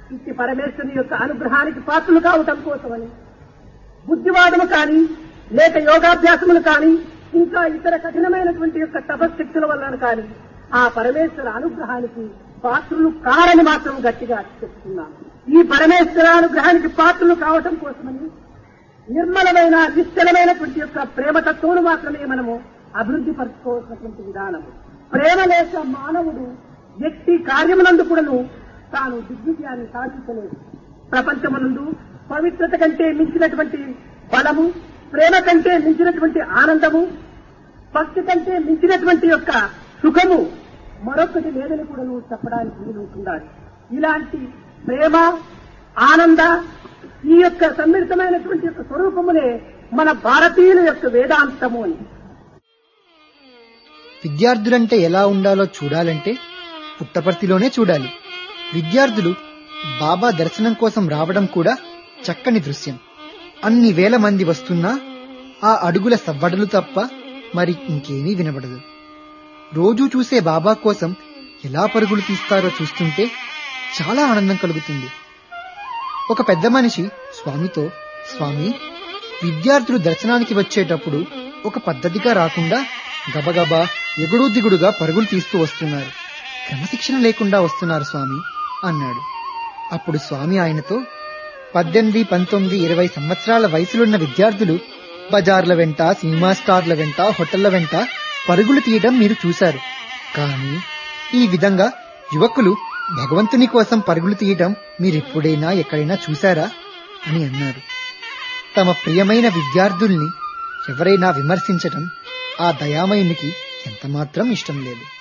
ఇట్టి పరమేశ్వరుని యొక్క అనుగ్రహానికి పాత్రలు కావటం కోసమని బుద్ధివాదము కానీ లేక యోగాభ్యాసములు కానీ ఇంకా ఇతర కఠినమైనటువంటి యొక్క తపశక్తుల వలన కానీ ఆ పరమేశ్వర అనుగ్రహానికి పాత్రులు కారని మాత్రం గట్టిగా చెప్తున్నాను ఈ పరమేశ్వర అనుగ్రహానికి పాత్రలు కావటం కోసమని నిర్మలమైన నిశ్చలమైనటువంటి యొక్క ప్రేమతత్వం మాత్రమే మనము అభివృద్ధి పరచుకోవాల్సినటువంటి విధానము ప్రేమ లేక మానవుడు వ్యక్తి కార్యమునందు కూడాను తాను దిగ్విజయాన్ని సాధించలేదు ప్రపంచమునందు పవిత్రత కంటే మించినటువంటి బలము ప్రేమ కంటే మించినటువంటి ఆనందము భక్తి కంటే మించినటువంటి యొక్క సుఖము మరొకటి లేదని కూడా నువ్వు చెప్పడానికి వీలుంటున్నాడు ఇలాంటి ప్రేమ ఆనంద ఈ యొక్క సమ్మిళితమైనటువంటి యొక్క స్వరూపమునే మన భారతీయుల యొక్క వేదాంతము అని విద్యార్థులంటే ఎలా ఉండాలో చూడాలంటే పుట్టపర్తిలోనే చూడాలి విద్యార్థులు బాబా దర్శనం కోసం రావడం కూడా చక్కని దృశ్యం అన్ని వేల మంది వస్తున్నా ఆ అడుగుల సవ్వడలు తప్ప మరి ఇంకేమీ వినబడదు రోజూ చూసే బాబా కోసం ఎలా పరుగులు తీస్తారో చూస్తుంటే చాలా ఆనందం కలుగుతుంది ఒక పెద్ద మనిషి స్వామితో స్వామి విద్యార్థులు దర్శనానికి వచ్చేటప్పుడు ఒక పద్ధతిగా రాకుండా గబగబా ఎగుడు దిగుడుగా పరుగులు తీస్తూ వస్తున్నారు క్రమశిక్షణ లేకుండా వస్తున్నారు స్వామి అన్నాడు అప్పుడు స్వామి ఆయనతో పద్దెనిమిది పంతొమ్మిది ఇరవై సంవత్సరాల వయసులున్న విద్యార్థులు బజార్ల వెంట సినిమా స్టార్ల వెంట హోటళ్ల వెంట పరుగులు తీయడం మీరు చూశారు కానీ ఈ విధంగా యువకులు భగవంతుని కోసం పరుగులు తీయడం మీరెప్పుడైనా ఎక్కడైనా చూశారా అని అన్నారు తమ ప్రియమైన విద్యార్థుల్ని ఎవరైనా విమర్శించటం ఆ దయామయునికి ఎంతమాత్రం ఇష్టం లేదు